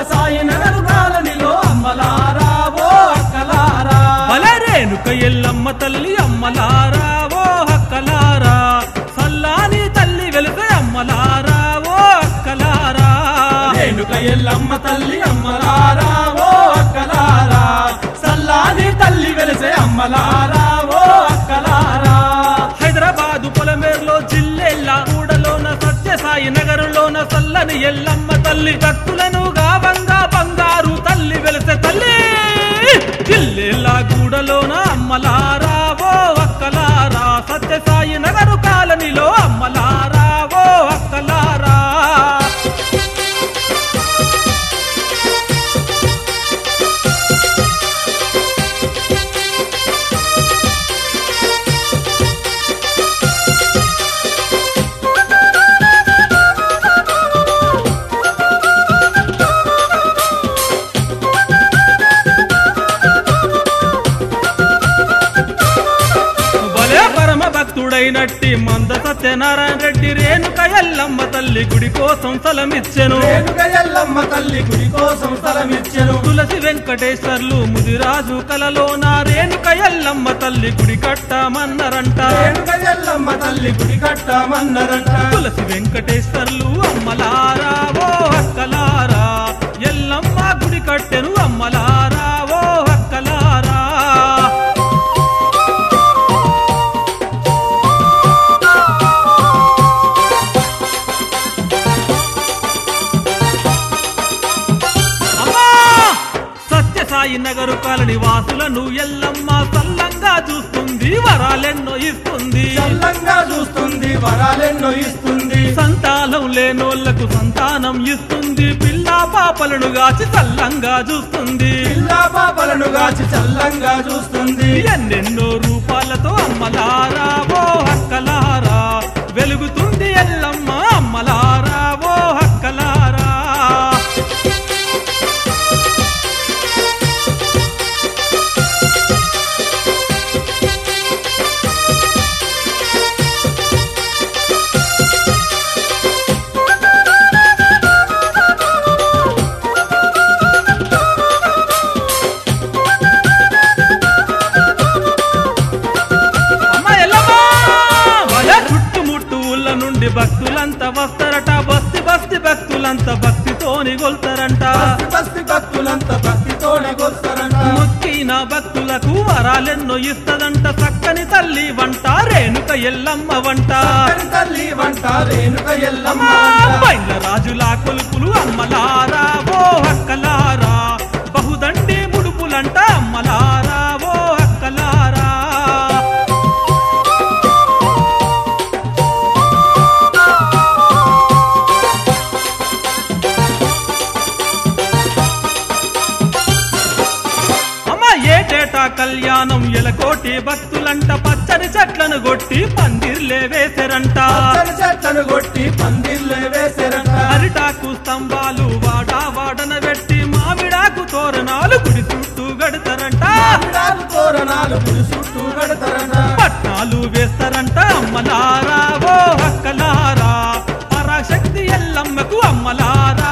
సాయి నగరు కాలనిలో అమ్మలారా ఓ అక్కలారా బల రేణుక ఎల్లమ్మ తల్లి అమ్మలారా ఓ హక్కలారా సల్లాని తల్లి వెలుక అమ్మలారా ఓ అక్కలారా రేణుక ఎల్లమ్మ తల్లి అమ్మలారా ఓ అక్కలారా సల్లాని తల్లి వెలిసే అమ్మలారా ఓ అక్కలారా హైదరాబాదు పొలమేరులో జిల్లెల్ల కూడలోన సత్యసాయి నగరంలోన సల్లని ఎల్లమ్మ తల్లి భక్తులను గావంగా బంగారు తల్లి వెలిసే తల్లి జిల్లెల్ల గూడలోన అమ్మలారా ఓ అక్కలారా సత్యసాయి నగరు కాలనిలో అమ్మలారా ఓ అక్కలారా భలే పరమ భక్తుడైనట్టి మంద సత్యనారాయణ రెడ్డి రేణుక ఎల్లమ్మ తల్లి గుడి కోసం స్థలమిచ్చెను రేణుక ఎల్లమ్మ తల్లి గుడి కోసం స్థలమిచ్చెను తులసి వెంకటేశ్వర్లు ముదిరాజు కలలోన రేణుక ఎల్లమ్మ తల్లి గుడి కట్టమన్నరంట రేణుక ఎల్లమ్మ తల్లి గుడి కట్టమన్నరంట తులసి వెంకటేశ్వర్లు అమ్మలారా ఓ అక్కలారా ఎల్లమ్మ గుడి కట్టెను అమ్మలారా ఓ అక్కలారా అమ్మా సత్యసాయి నగరు కాలని వాసులను ఎల్లమ్మ సల్లంగా చూస్తుంది వరాలెన్నో ఇస్తుంది చల్లంగా చూస్తుంది వరాలెన్నో ఇస్తుంది సంతానం లేనోళ్లకు సంతానం ఇస్తుంది పిల్ల పాపలను గాచి సల్లంగా చూస్తుంది పిల్లా పాపలను గాచి చల్లంగా చూస్తుంది ఎన్నెన్నో రూపాలతో అమ్మలారా ఓ హక్కలారా వెలుగుతుంది ఎల్లమ్మ అమ్మలారా ఓ హక్కలారా అమ్మ ఎల్లమ్మ వల చుట్టుముట్టు ఊళ్ళ నుండి భక్తులంతా వస్తారట బస్తి బస్తి భక్తులంతా భక్తితోని గొల్తారంట బస్తి బస్తి భక్తులంతా భక్తితోనే కొలుస్తారంట మొక్కిన భక్తులకు వరాలెన్నో ఇస్తదంట చక్కని తల్లి వంట రేణుక ఎల్లమ్మ వంట చక్కని తల్లి వంట రేణుక ఎల్లమ్మ అమ్మా, వంట. బయళ్ళ రాజులా కొలుపులు అమ్మలారా ఓ హక్కలారా బహుదండి ముడుపులంట అమ్మలారా ఓ హక్కలారా అమ్మ ఏటేటా కళ్యాణం ఎలకోటి భక్తులంట పచ్చని చెట్లను కొట్టి పందిర్లే వేసరంట పచ్చని చెట్లను కొట్టి పందిర్లే వేసారంట అరిటాకు స్తంభాలు వాడా వాడన పెట్టి మామిడాకు తోరణాలు గుడి చుట్టూ గడతారంట మామిడాకు తోరణాలు గుడి చుట్టూ కడతారంట పట్నాలు వేస్తారంట అమ్మలారా ఓ హక్కలారా పరాశక్తి ఎల్లమ్మకు అమ్మలారా